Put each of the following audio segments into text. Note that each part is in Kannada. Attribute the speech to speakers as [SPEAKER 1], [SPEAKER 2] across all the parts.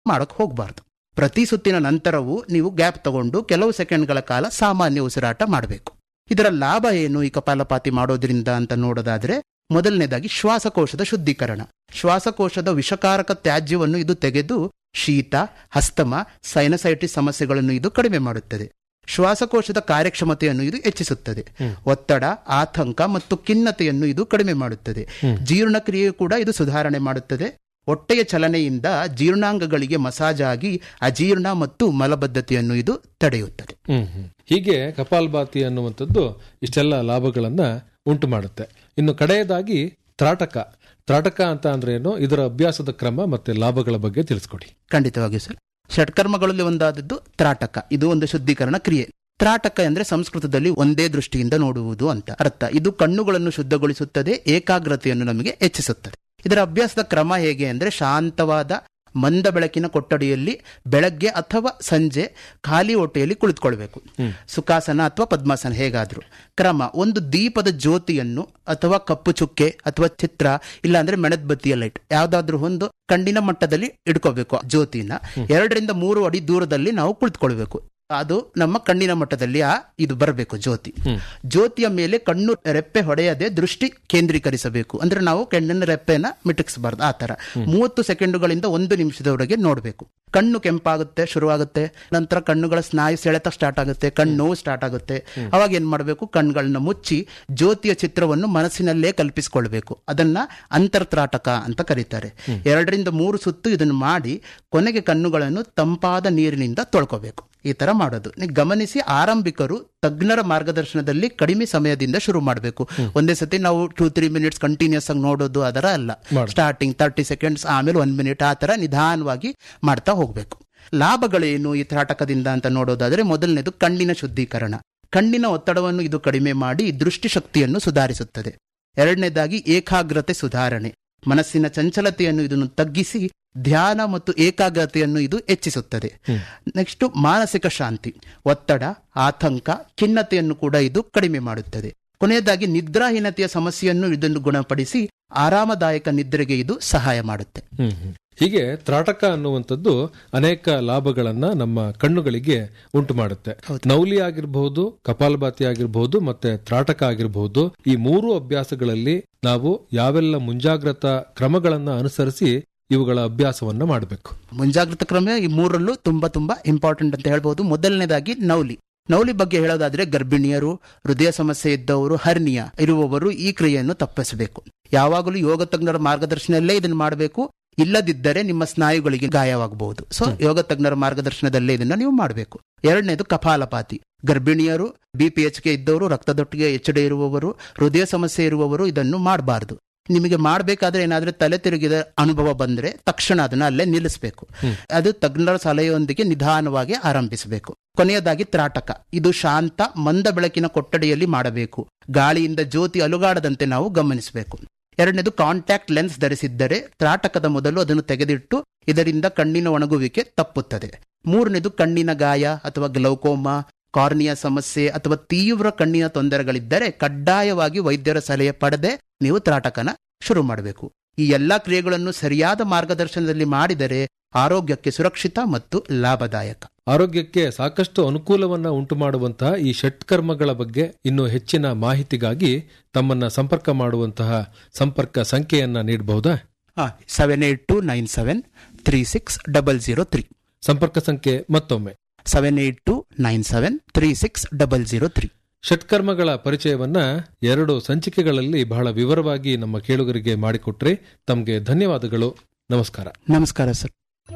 [SPEAKER 1] ಮಾಡಕ್ ಹೋಗಬಾರ್ದು ಪ್ರತಿ ಸುತ್ತಿನ ನಂತರವೂ ನೀವು ಗ್ಯಾಪ್ ತಗೊಂಡು ಕೆಲವು ಸೆಕೆಂಡ್ಗಳ ಕಾಲ ಸಾಮಾನ್ಯ ಉಸಿರಾಟ ಮಾಡಬೇಕು ಇದರ ಲಾಭ ಏನು ಈ ಕಪಾಲಪಾತಿ ಮಾಡೋದ್ರಿಂದ ಅಂತ ನೋಡೋದಾದ್ರೆ ಮೊದಲನೇದಾಗಿ ಶ್ವಾಸಕೋಶದ ಶುದ್ಧೀಕರಣ ಶ್ವಾಸಕೋಶದ ವಿಷಕಾರಕ ತ್ಯಾಜ್ಯವನ್ನು ಇದು ತೆಗೆದು ಶೀತ ಹಸ್ತಮ ಸೈನಸೈಟಿಸ್ ಸಮಸ್ಯೆಗಳನ್ನು ಇದು ಕಡಿಮೆ ಮಾಡುತ್ತದೆ ಶ್ವಾಸಕೋಶದ ಕಾರ್ಯಕ್ಷಮತೆಯನ್ನು ಇದು ಹೆಚ್ಚಿಸುತ್ತದೆ ಒತ್ತಡ ಆತಂಕ ಮತ್ತು ಖಿನ್ನತೆಯನ್ನು ಇದು ಕಡಿಮೆ ಮಾಡುತ್ತದೆ ಜೀರ್ಣಕ್ರಿಯೆ ಕೂಡ ಇದು ಸುಧಾರಣೆ ಮಾಡುತ್ತದೆ ಹೊಟ್ಟೆಯ ಚಲನೆಯಿಂದ ಜೀರ್ಣಾಂಗಗಳಿಗೆ ಮಸಾಜ್ ಆಗಿ ಅಜೀರ್ಣ ಮತ್ತು ಮಲಬದ್ಧತೆಯನ್ನು ಇದು ತಡೆಯುತ್ತದೆ
[SPEAKER 2] ಹ್ಮ್ ಹ್ಮ್. ಹೀಗೆ ಕಪಾಲ್ಭಾತಿ ಅನ್ನುವಂಥದ್ದು ಇಷ್ಟೆಲ್ಲ ಲಾಭಗಳನ್ನ ಉಂಟು ಮಾಡುತ್ತೆ ಇನ್ನು ಕಡೆಯದಾಗಿ ತ್ರಾಟಕ ತ್ರಾಟಕ ಅಂತ ಅಂದ್ರೆ ಏನು ಇದರ ಅಭ್ಯಾಸದ ಕ್ರಮ ಮತ್ತೆ ಲಾಭಗಳ ಬಗ್ಗೆ ತಿಳಿಸ್ಕೊಡಿ
[SPEAKER 1] ಖಂಡಿತವಾಗಿಯೂ ಸರ್ ಷಟ್ಕರ್ಮಗಳಲ್ಲಿ ಒಂದಾದದ್ದು ತ್ರಾಟಕ ಇದು ಒಂದು ಶುದ್ಧೀಕರಣ ಕ್ರಿಯೆ ತ್ರಾಟಕ ಅಂದ್ರೆ ಸಂಸ್ಕೃತದಲ್ಲಿ ಒಂದೇ ದೃಷ್ಟಿಯಿಂದ ನೋಡುವುದು ಅಂತ ಅರ್ಥ ಇದು ಕಣ್ಣುಗಳನ್ನು ಶುದ್ಧಗೊಳಿಸುತ್ತದೆ ಏಕಾಗ್ರತೆಯನ್ನು ನಮಗೆ ಹೆಚ್ಚಿಸುತ್ತದೆ ಇದರ ಅಭ್ಯಾಸದ ಕ್ರಮ ಹೇಗೆ ಅಂದ್ರೆ ಶಾಂತವಾದ ಮಂದ ಬೆಳಕಿನ ಕೊಠಡಿಯಲ್ಲಿ ಬೆಳಗ್ಗೆ ಅಥವಾ ಸಂಜೆ ಖಾಲಿ ಹೊಟ್ಟೆಯಲ್ಲಿ ಕುಳಿತುಕೊಳ್ಬೇಕು ಸುಖಾಸನ ಅಥವಾ ಪದ್ಮಾಸನ ಹೇಗಾದ್ರೂ ಕ್ರಮ ಒಂದು ದೀಪದ ಜ್ಯೋತಿಯನ್ನು ಅಥವಾ ಕಪ್ಪು ಚುಕ್ಕೆ ಅಥವಾ ಚಿತ್ರ ಇಲ್ಲ ಅಂದ್ರೆ ಮೆಣದ ಬತ್ತಿಯ ಲೈಟ್ ಯಾವ್ದಾದ್ರೂ ಒಂದು ಕಣ್ಣಿನ ಮಟ್ಟದಲ್ಲಿ ಇಡ್ಕೋಬೇಕು ಆ ಜ್ಯೋತಿನ ಎರಡರಿಂದ ಮೂರು ಅಡಿ ದೂರದಲ್ಲಿ ನಾವು ಕುಳಿತುಕೊಳ್ಬೇಕು ಅದು ನಮ್ಮ ಕಣ್ಣಿನ ಮಟ್ಟದಲ್ಲಿ ಆ ಇದು ಬರಬೇಕು ಜ್ಯೋತಿ ಜ್ಯೋತಿಯ ಮೇಲೆ ಕಣ್ಣು ರೆಪ್ಪೆ ಹೊಡೆಯದೆ ದೃಷ್ಟಿ ಕೇಂದ್ರೀಕರಿಸಬೇಕು ಅಂದ್ರೆ ನಾವು ಕಣ್ಣಿನ ರೆಪ್ಪೆನ ಮಿಟಕ್ಸಬಾರ್ದು ಆ ತರ ಮೂವತ್ತು ಸೆಕೆಂಡುಗಳಿಂದ ಒಂದು ನಿಮಿಷದವರೆಗೆ ನೋಡಬೇಕು ಕಣ್ಣು ಕೆಂಪಾಗುತ್ತೆ ಶುರುವಾಗುತ್ತೆ ನಂತರ ಕಣ್ಣುಗಳ ಸ್ನಾಯು ಸೆಳೆತ ಸ್ಟಾರ್ಟ್ ಆಗುತ್ತೆ ಕಣ್ಣು ನೋವು ಸ್ಟಾರ್ಟ್ ಆಗುತ್ತೆ ಅವಾಗ ಏನ್ ಮಾಡಬೇಕು ಕಣ್ಗಳನ್ನ ಮುಚ್ಚಿ ಜ್ಯೋತಿಯ ಚಿತ್ರವನ್ನು ಮನಸ್ಸಿನಲ್ಲೇ ಕಲ್ಪಿಸಿಕೊಳ್ಬೇಕು ಅದನ್ನ ಅಂತರ್ತ್ರಾಟಕ ಅಂತ ಕರೀತಾರೆ ಎರಡರಿಂದ ಮೂರು ಸುತ್ತು ಇದನ್ನು ಮಾಡಿ ಕೊನೆಗೆ ಕಣ್ಣುಗಳನ್ನು ತಂಪಾದ ನೀರಿನಿಂದ ತೊಳ್ಕೋಬೇಕು ಈ ತರ ಮಾಡೋದು ನೀವು ಗಮನಿಸಿ ಆರಂಭಿಕರು ತಜ್ಞರ ಮಾರ್ಗದರ್ಶನದಲ್ಲಿ ಕಡಿಮೆ ಸಮಯದಿಂದ ಶುರು ಮಾಡಬೇಕು ಒಂದೇ ಸತಿ ನಾವು ಟೂ ತ್ರೀ ಮಿನಿಟ್ಸ್ ಕಂಟಿನ್ಯೂಸ್ ಆಗಿ ನೋಡೋದು ಅದರ ಅಲ್ಲ ಸ್ಟಾರ್ಟಿಂಗ್ ತರ್ಟಿ ಸೆಕೆಂಡ್ಸ್ ಆಮೇಲೆ ಒನ್ ಮಿನಿಟ್ ಆ ತರ ನಿಧಾನವಾಗಿ ಮಾಡ್ತಾ ಹೋಗ್ಬೇಕು ಲಾಭಗಳೇನು ಈ ತ್ರಾಟಕದಿಂದ ಅಂತ ನೋಡೋದಾದ್ರೆ ಮೊದಲನೇದು ಕಣ್ಣಿನ ಶುದ್ಧೀಕರಣ ಕಣ್ಣಿನ ಒತ್ತಡವನ್ನು ಇದು ಕಡಿಮೆ ಮಾಡಿ ದೃಷ್ಟಿಶಕ್ತಿಯನ್ನು ಸುಧಾರಿಸುತ್ತದೆ ಎರಡನೇದಾಗಿ ಏಕಾಗ್ರತೆ ಸುಧಾರಣೆ ಮನಸ್ಸಿನ ಚಂಚಲತೆಯನ್ನು ಇದನ್ನು ತಗ್ಗಿಸಿ ಧ್ಯಾನ ಮತ್ತು ಏಕಾಗ್ರತೆಯನ್ನು ಇದು ಹೆಚ್ಚಿಸುತ್ತದೆ ನೆಕ್ಸ್ಟ್ ಮಾನಸಿಕ ಶಾಂತಿ ಒತ್ತಡ ಆತಂಕ ಖಿನ್ನತೆಯನ್ನು ಕೂಡ ಇದು ಕಡಿಮೆ ಮಾಡುತ್ತದೆ ಕೊನೆಯದಾಗಿ ನಿದ್ರಾಹೀನತೆಯ ಸಮಸ್ಯೆಯನ್ನು ಇದನ್ನು ಗುಣಪಡಿಸಿ ಆರಾಮದಾಯಕ ನಿದ್ರೆಗೆ ಇದು ಸಹಾಯ ಮಾಡುತ್ತೆ
[SPEAKER 2] ಹ್ಮ್ ಹ್ಮ್. ಹೀಗೆ ತ್ರಾಟಕ ಅನ್ನುವಂಥದ್ದು ಅನೇಕ ಲಾಭಗಳನ್ನ ನಮ್ಮ ಕಣ್ಣುಗಳಿಗೆ ಉಂಟು ಮಾಡುತ್ತೆ ನೌಲಿ ಆಗಿರಬಹುದು ಕಪಾಲಭಾತಿ ಆಗಿರಬಹುದು ಮತ್ತೆ ತ್ರಾಟಕ ಆಗಿರಬಹುದು ಈ ಮೂರು ಅಭ್ಯಾಸಗಳಲ್ಲಿ ನಾವು ಯಾವೆಲ್ಲ ಮುಂಜಾಗ್ರತಾ ಕ್ರಮಗಳನ್ನ ಅನುಸರಿಸಿ ಇವುಗಳ ಅಭ್ಯಾಸವನ್ನ ಮಾಡಬೇಕು
[SPEAKER 1] ಮುಂಜಾಗ್ರತಾ ಕ್ರಮ ಈ ಮೂರಲ್ಲೂ ತುಂಬಾ ತುಂಬಾ ಇಂಪಾರ್ಟೆಂಟ್ ಅಂತ ಹೇಳ್ಬೋದು ಮೊದಲನೇದಾಗಿ ನೌಲಿ ನೌಲಿ ಬಗ್ಗೆ ಹೇಳೋದಾದ್ರೆ ಗರ್ಭಿಣಿಯರು ಹೃದಯ ಸಮಸ್ಯೆ ಇದ್ದವರು ಹರ್ನಿಯ ಇರುವವರು ಈ ಕ್ರಿಯೆಯನ್ನು ತಪ್ಪಿಸಬೇಕು ಯಾವಾಗಲೂ ಯೋಗ ತಜ್ಞರ ಮಾರ್ಗದರ್ಶನಲ್ಲೇ ಇದನ್ನು ಮಾಡಬೇಕು ಇಲ್ಲದಿದ್ದರೆ ನಿಮ್ಮ ಸ್ನಾಯುಗಳಿಗೆ ಗಾಯವಾಗಬಹುದು ಸೊ ಯೋಗ ತಜ್ಞರ ಮಾರ್ಗದರ್ಶನದಲ್ಲೇ ಇದನ್ನ ನೀವು ಮಾಡಬೇಕು ಎರಡನೇದು ಕಪಾಲಪಾತಿ ಗರ್ಭಿಣಿಯರು ಬಿ ಪಿ ಎಚ್ ಕೆ ಇದ್ದವರು ರಕ್ತದೊಟ್ಟಿಗೆ ಎಚ್ ಡಿ ಇರುವವರು ಹೃದಯ ಸಮಸ್ಯೆ ಇರುವವರು ಇದನ್ನು ಮಾಡಬಾರದು ನಿಮಗೆ ಮಾಡಬೇಕಾದ್ರೆ ಏನಾದ್ರೂ ತಲೆ ತಿರುಗಿದ ಅನುಭವ ಬಂದ್ರೆ ತಕ್ಷಣ ಅದನ್ನ ಅಲ್ಲೇ ನಿಲ್ಲಿಸಬೇಕು ಅದು ತಜ್ಞರ ಸಲಹೆಯೊಂದಿಗೆ ನಿಧಾನವಾಗಿ ಆರಂಭಿಸಬೇಕು ಕೊನೆಯದಾಗಿ ತ್ರಾಟಕ ಇದು ಶಾಂತ ಮಂದ ಬೆಳಕಿನ ಕೊಠಡಿಯಲ್ಲಿ ಮಾಡಬೇಕು ಗಾಳಿಯಿಂದ ಜ್ಯೋತಿ ಅಲುಗಾಡದಂತೆ ನಾವು ಗಮನಿಸಬೇಕು ಎರಡನೇದು ಕಾಂಟ್ಯಾಕ್ಟ್ ಲೆನ್ಸ್ ಧರಿಸಿದ್ದರೆ ತ್ರಾಟಕದ ಮೊದಲು ಅದನ್ನು ತೆಗೆದಿಟ್ಟು ಇದರಿಂದ ಕಣ್ಣಿನ ಒಣಗುವಿಕೆ ತಪ್ಪುತ್ತದೆ ಮೂರನೇದು ಕಣ್ಣಿನ ಗಾಯ ಅಥವಾ ಗ್ಲೌಕೋಮಾ ಕಾರ್ನಿಯಾ ಸಮಸ್ಯೆ ಅಥವಾ ತೀವ್ರ ಕಣ್ಣಿನ ತೊಂದರೆಗಳಿದ್ದರೆ ಕಡ್ಡಾಯವಾಗಿ ವೈದ್ಯರ ಸಲಹೆ ಪಡೆದೇ ನೀವು ತ್ರಾಟಕನ ಶುರು ಮಾಡಬೇಕು ಈ ಎಲ್ಲಾ ಕ್ರಿಯೆಗಳನ್ನು ಸರಿಯಾದ ಮಾರ್ಗದರ್ಶನದಲ್ಲಿ ಮಾಡಿದರೆ ಆರೋಗ್ಯಕ್ಕೆ ಸುರಕ್ಷಿತ ಮತ್ತು ಲಾಭದಾಯಕ
[SPEAKER 2] ಆರೋಗ್ಯಕ್ಕೆ ಸಾಕಷ್ಟು ಅನುಕೂಲವನ್ನ ಉಂಟು ಮಾಡುವಂತಹ ಈ ಷಟ್ಕರ್ಮಗಳ ಬಗ್ಗೆ ಇನ್ನು ಹೆಚ್ಚಿನ ಮಾಹಿತಿಗಾಗಿ ತಮ್ಮನ್ನ ಸಂಪರ್ಕ ಮಾಡುವಂತಹ ಸಂಪರ್ಕ ಸಂಖ್ಯೆಯನ್ನ ನೀಡಬಹುದಾ
[SPEAKER 1] seven eight two nine seven three six double zero three
[SPEAKER 2] ಸಂಪರ್ಕ ಸಂಖ್ಯೆ ಮತ್ತೊಮ್ಮೆ
[SPEAKER 1] seven eight two nine seven three six double zero three
[SPEAKER 2] ಷಟ್ಕರ್ಮಗಳ ಪರಿಚಯವನ್ನ ಎರಡು ಸಂಚಿಕೆಗಳಲ್ಲಿ ಬಹಳ ವಿವರವಾಗಿ ನಮ್ಮ ಕೇಳುಗರಿಗೆ ಮಾಡಿಕೊಟ್ರಿ ತಮಗೆ ಧನ್ಯವಾದಗಳು ನಮಸ್ಕಾರ
[SPEAKER 1] ನಮಸ್ಕಾರ ಸರ್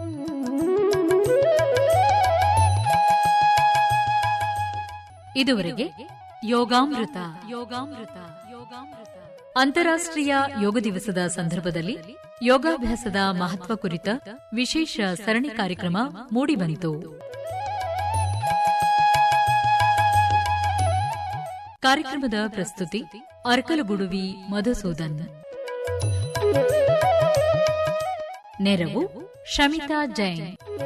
[SPEAKER 3] ಇದುವರೆಗೆ ಯೋಗಾಮೃತ ಯೋಗಾಮೃತ ಯೋಗಾಮೃತ ಅಂತಾರಾಷ್ಟ್ರೀಯ ಯೋಗ ದಿವಸದ ಸಂದರ್ಭದಲ್ಲಿ ಯೋಗಾಭ್ಯಾಸದ ಮಹತ್ವ ಕುರಿತ ವಿಶೇಷ ಸರಣಿ ಕಾರ್ಯಕ್ರಮ ಮೂಡಿಬಂತು ಕಾರ್ಯಕ್ರಮದ ಪ್ರಸ್ತುತಿ ಅರ್ಕಲಗುಡುವಿ ಮಧುಸೂದನ್ ನೆರವು ಶಮಿತಾ ಜೈನ್